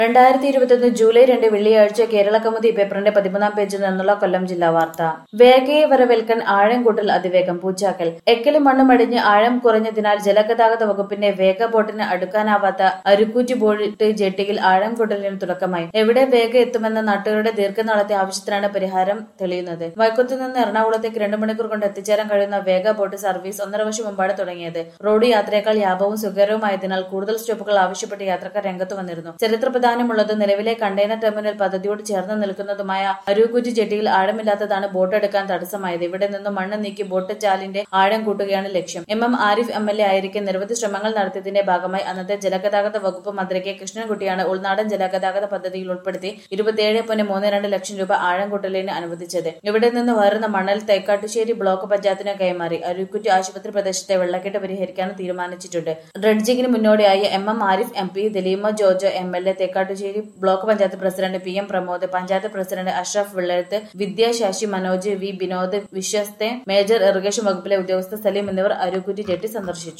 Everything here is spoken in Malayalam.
രണ്ടായിരത്തി ഇരുപത്തിയൊന്ന് ജൂലൈ രണ്ട് വെള്ളിയാഴ്ച കേരള കൗമുദി പേപ്പറിന്റെ പതിമൂന്നാം പേജിൽ നിന്നുള്ള കൊല്ലം ജില്ലാ വാർത്ത വേഗയെ വരവേൽക്കാൻ ആഴം കൂട്ടൽ അതിവേഗം പൂച്ചാക്കൽ എക്കല് മണ്ണ് മടിഞ്ഞ് ആഴം കുറഞ്ഞതിനാൽ ജലഗതാഗത വകുപ്പിന്റെ വേഗ ബോട്ടിന് അടുക്കാനാവാത്ത അരുക്കൂറ്റി ബോട്ട് ജെട്ടിയിൽ ആഴം കൂട്ടലിന് തുടക്കമായി എവിടെ വേഗ എത്തുമെന്ന നാട്ടുകാരുടെ ദീർഘനാളത്തെ ആവശ്യത്തിനാണ് പരിഹാരം തെളിയുന്നത് വൈക്കത്തു നിന്ന് എറണാകുളത്തേക്ക് രണ്ടു മണിക്കൂർ കൊണ്ട് എത്തിച്ചേരാൻ കഴിയുന്ന വേഗ ബോട്ട് സർവീസ് ഒന്നര വർഷം മുമ്പാണ് തുടങ്ങിയത് റോഡ് യാത്രയേക്കാൾ ലാഭവും സുഖകരവുമായതിനാൽ കൂടുതൽ സ്റ്റോപ്പുകൾ ആവശ്യപ്പെട്ട് യാത്രക്കാർ രംഗത്ത് വന്നിരുന്നു ചരിത്ര പ്രധാനമുള്ളതും നിലവിലെ കണ്ടെയ്നർ ടെർമിനൽ പദ്ധതിയോട് ചേർന്ന് നിൽക്കുന്നതുമായ അരൂക്കുറ്റി ജെട്ടിയിൽ ആഴമില്ലാത്തതാണ് ബോട്ട് എടുക്കാൻ തടസ്സമായത് ഇവിടെ നിന്ന് മണ്ണ് നീക്കി ബോട്ട് ചാലിന്റെ ആഴം കൂട്ടുകയാണ് ലക്ഷ്യം M M Arif M L A ആയിരിക്കെ നിരവധി ശ്രമങ്ങൾ നടത്തിയതിന്റെ ഭാഗമായി അന്നത്തെ ജലഗതാഗത വകുപ്പ് മന്ത്രി കെ കൃഷ്ണൻകുട്ടിയാണ് ഉൾനാടൻ ജലഗതാഗത പദ്ധതിയിൽ ഉൾപ്പെടുത്തി ഇരുപത്തിയേഴ് പോയിന്റ് മൂന്ന് രണ്ട് ലക്ഷം രൂപ ആഴം കൂട്ടലിന് അനുവദിച്ചത് ഇവിടെ നിന്ന് വരുന്ന മണൽ തേക്കാട്ടുശ്ശേരി ബ്ലോക്ക് പഞ്ചായത്തിന് കൈമാറി അരുക്കുറ്റി ആശുപത്രി പ്രദേശത്തെ വെള്ളക്കെട്ട് പരിഹരിക്കാൻ തീരുമാനിച്ചിട്ടുണ്ട് ഡ്രഡ്ജിങ്ങിന് മുന്നോടിയായി M M Arif M P Daleema George M L A Thekkattussery block panchayat president P M Pramod panchayat president Ashraf വെള്ളെഴുത്ത് വിദ്യാ ശശി മനോജ് വി വിനോദ് വിശ്വസ്തെ മേജർ ഇറിഗേഷൻ വകുപ്പിലെ ഉദ്യോഗസ്ഥ സലീം എന്നിവർ അരുക്കുറ്റി ജെട്ടി സന്ദർശിച്ചു